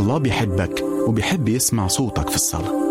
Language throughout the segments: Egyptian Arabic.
الله بيحبك وبيحب يسمع صوتك في الصلاة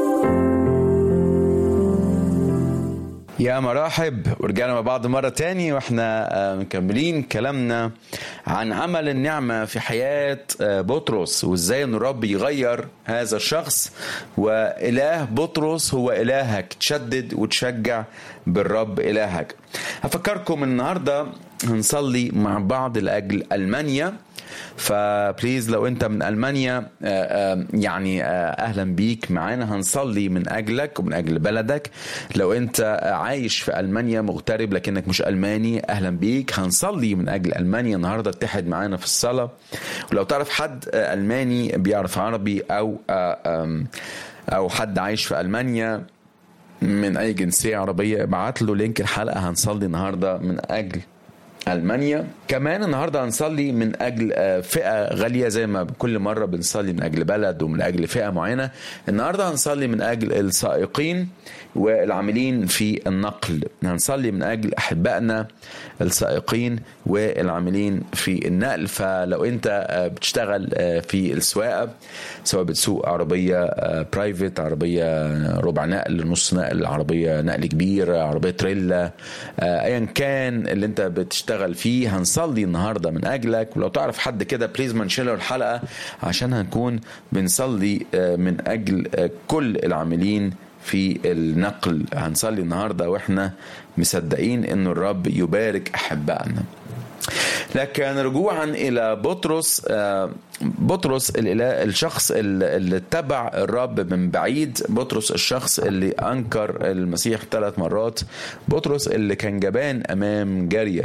يا مرحب ورجعنا مع بعض مرة تاني واحنا آه، مكملين كلامنا عن عمل النعمة في حياة آه، بطرس وازاي ان الرب يغير هذا الشخص وإله بطرس هو إلهك تشدد وتشجع بالرب إلهك هفكركم النهاردة هنصلي مع بعض لأجل ألمانيا فبليز لو انت من المانيا آه، آه، يعني آه، اهلا بيك معانا هنصلي من اجلك ومن اجل بلدك لو انت عايش في المانيا مغترب لكنك مش الماني اهلا بيك هنصلي من اجل المانيا النهارده اتحد معانا في الصلاه ولو تعرف حد آه، الماني بيعرف عربي او آه، آم، او حد عايش في المانيا من اي جنسيه عربيه ابعت له لينك الحلقه هنصلي النهارده من اجل المانيا كمان النهارده هنصلي من اجل آه، فئه غاليه زي ما كل مره بنصلي من اجل بلد ومن اجل فئه معينه النهارده هنصلي من اجل السائقين والعاملين في النقل هنصلي من اجل احبائنا السائقين والعاملين في النقل فلو انت آه، بتشتغل آه، في السواقه سواء بتسوق عربيه برايفت عربيه ربع نقل نص نقل عربيه نقل كبير عربيه تريلا آه، ايا كان اللي انت بتشتغل فيه هنصلي النهارده من اجلك ولو تعرف حد كده بليز ما نشيله الحلقه عشان هنكون بنصلي آه، من اجل آه، كل العاملين في النقل هنصلي النهارده واحنا مصدقين ان الرب يبارك احبائنا لكن رجوعا الى بطرس آه، بطرس الإله الشخص اللي اللي اتبع الرب من بعيد بطرس الشخص اللي انكر المسيح ثلاث مرات بطرس اللي كان جبان امام جاريه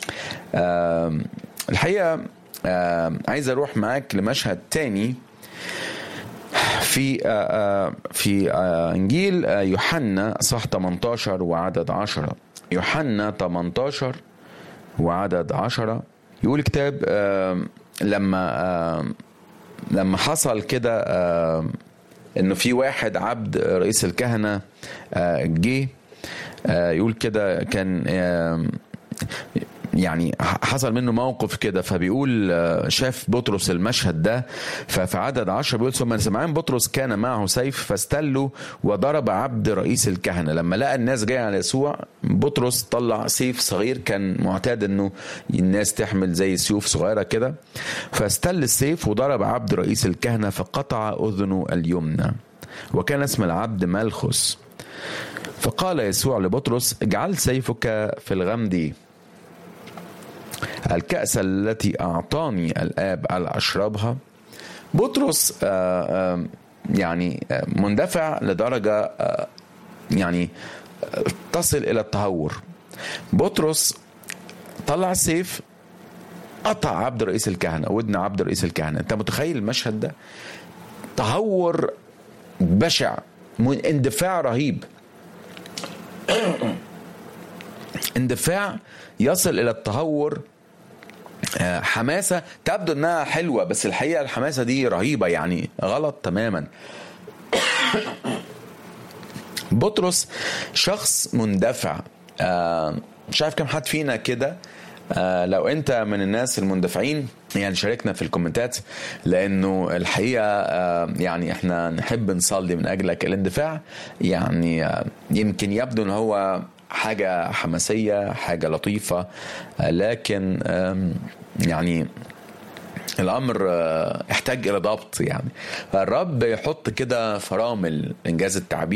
آم، الحقيقه آم، عايز اروح معاك لمشهد تاني في آه، آه، في آه، انجيل آه، يوحنا صح 18 وعدد 10 يوحنا 18 وعدد 10 يقول كتاب آم، لما آم، لما حصل كده آم، انه في واحد عبد رئيس الكهنه آه، جه آه، يقول كده كان آم، يعني حصل منه موقف كده فبيقول آه، شاف بطرس المشهد ده ففي عدد عشرة بيقول ثم سمعان بطرس كان معه سيف فاستله وضرب عبد رئيس الكهنة لما لقى الناس جاية على يسوع بطرس طلع سيف صغير كان معتاد انه الناس تحمل زي سيوف صغيرة كده فاستل السيف وضرب عبد رئيس الكهنة فقطع أذنه اليمنى وكان اسم العبد ملخس فقال يسوع لبطرس اجعل سيفك في الغمد الكأس التي أعطاني الآب ألا أشربها بطرس آه، آه، يعني آه، مندفع لدرجة آه، يعني آه، تصل إلى التهور بطرس طلع السيف قطع عبد رئيس الكهنة ودن عبد رئيس الكهنة أنت متخيل المشهد ده تهور بشع من- اندفاع رهيب اندفاع يصل الى التهور آه، حماسه تبدو انها حلوه بس الحقيقه الحماسه دي رهيبه يعني غلط تماما بطرس شخص مندفع آه، مش عارف كم حد فينا كده آه، لو انت من الناس المندفعين يعني شاركنا في الكومنتات لانه الحقيقه آه، يعني احنا نحب نصلي من اجلك الاندفاع يعني آه، يمكن يبدو ان هو حاجه حماسيه حاجه لطيفه آه، لكن آم، يعني الامر آه، يحتاج الى ضبط يعني فالرب يحط كده فرامل انجاز التعبير